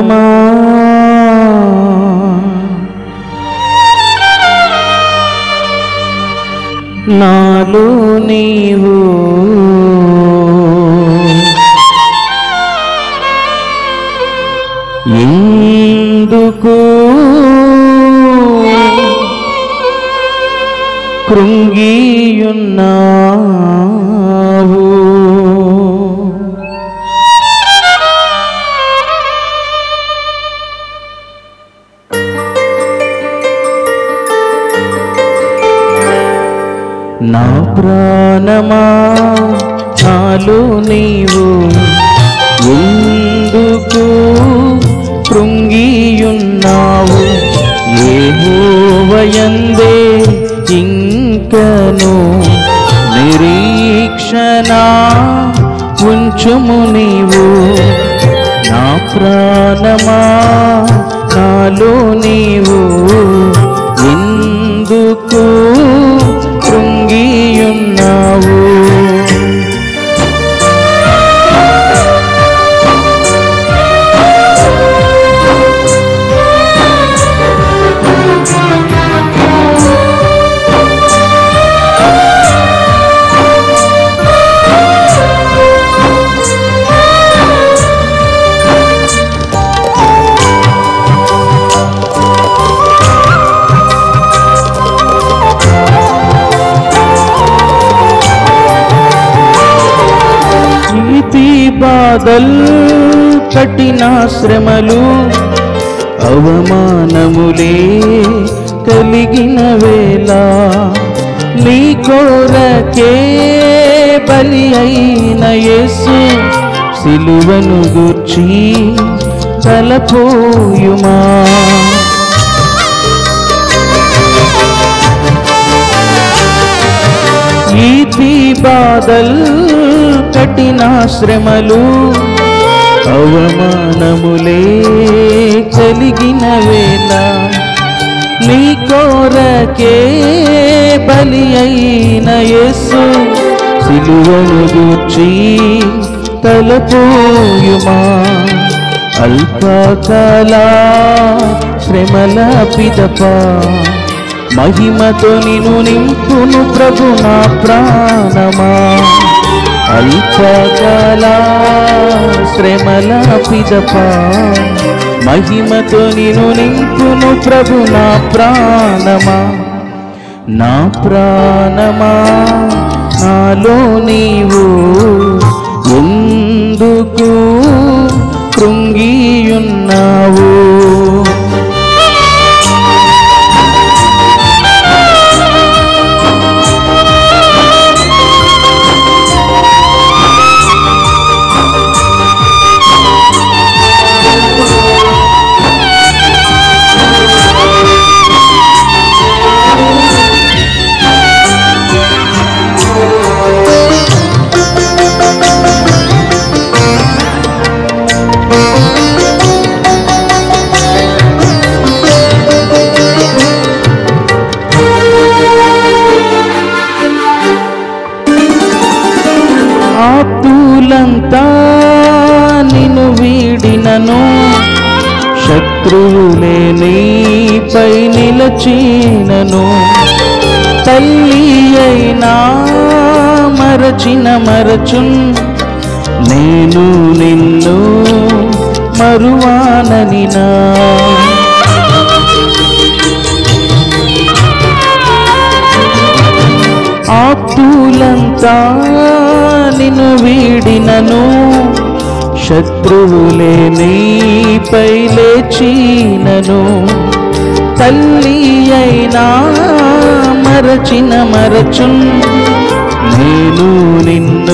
ప్రాణమా నాలో నీవు ఎందుకు కృంగియున్నావు నా ప్రాణమా నాలో నీవు ఎందుకు కృంగియున్నావు ఏహోవయందే ఇంకను నిరీక్షణ ఉంచుము నీవు నా ప్రాణమా నాలో నీవు ఎందుకు కృంగియున్నావు ఈతి బాధల్ కఠిన శ్రమలు అవమానములే కలిగిన వేళ నీ కోరకే బలి అయిన యేసు సిలువను గూర్చి తలపోయుమా ఈతి బాధల్ కఠిన శ్రమలు అవమానములే కలిగిన వేళ నీ కోరకే బలి అయిన యేసు సిలువను గూర్చి తలపోయుమా అల్పకాల శ్రమల పిదపా మహిమతో నిన్ను నింపును ప్రభు నా ప్రాణమా అల్పకాల శ్రమల పిదప మహిమతో నిన్ను నింపును ప్రభు నా ప్రాణమా నా ప్రాణమా నాలో నీవు ఎందుకు కృంగియున్నావు ఆప్తులంతా నిన్ను వీడినను శత్రువులే నీపై నిలచినను తల్లి అయినా మరచిన మరచున్ నేను నిన్ను మరువాననినా ఆప్తులంతా నిన్ను వీడినను శత్రువులే నీపై లేచినను తల్లి అయినా మరచిన మరచున్ నేను నిన్ను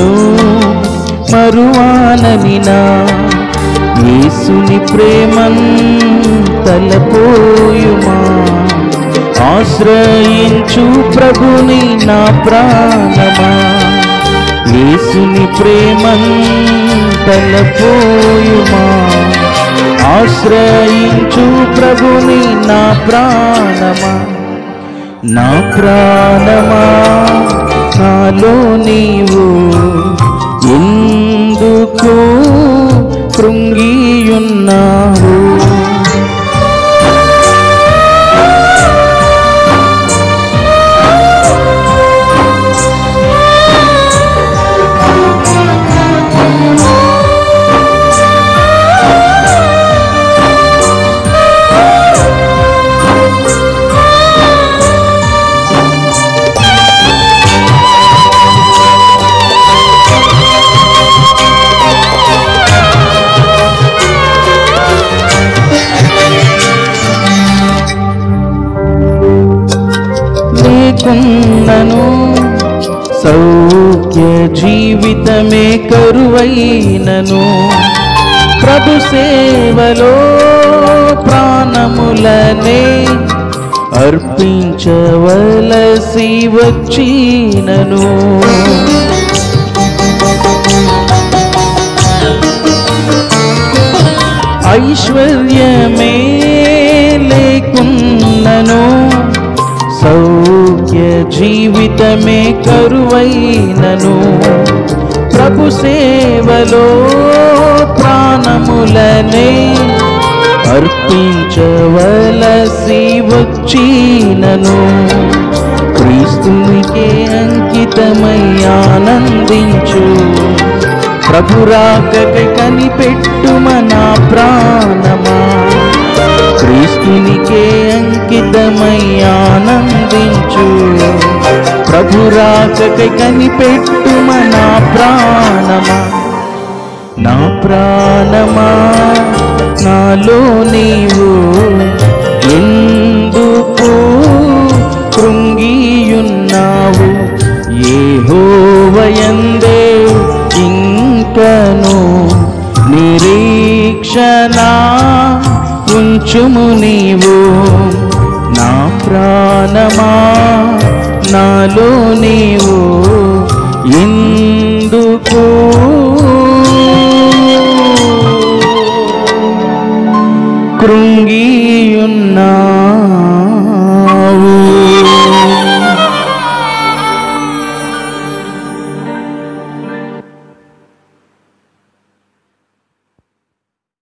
మరువాననినా యేసుని ప్రేమన్ తలపోయుమా ఆశ్రయించు ప్రభుని నా ప్రాణమా యేసుని ప్రేమన్ తలపోయుమా ఆశ్రయించు ప్రభుని నా ప్రాణమా నా ప్రాణమా నాలో నీవు ఎందుకు కృంగియున్నావు లేకున్నను సౌఖ్య జీవితమే కరువైనను ప్రభు సేవలో ప్రాణములనే అర్పించవలసి వచ్చినను ఐశ్వర్యమే లేకున్నను సౌఖ్య జీవితమే కరువైనను ప్రభు సేవలో ప్రాణములనే అర్పించవలసి వచ్చినను క్రీస్తునికే అంకితమై ఆనందించు ప్రభురాకకై కనిపెట్టుమ నా ప్రాణమా క్రీస్తునికే అంకితమై ఆనందించు ప్రభురాకకై కనిపెట్టుమ నా ప్రాణమా నా ప్రాణమా నాలో నీవు ఎందుకు కృంగియున్నావు ఏహోవయందే ఇంకను నిరీక్షణ ఉంచుము నీవు నా ప్రాణమా నాలో నీవు ఎందుకు కృంగి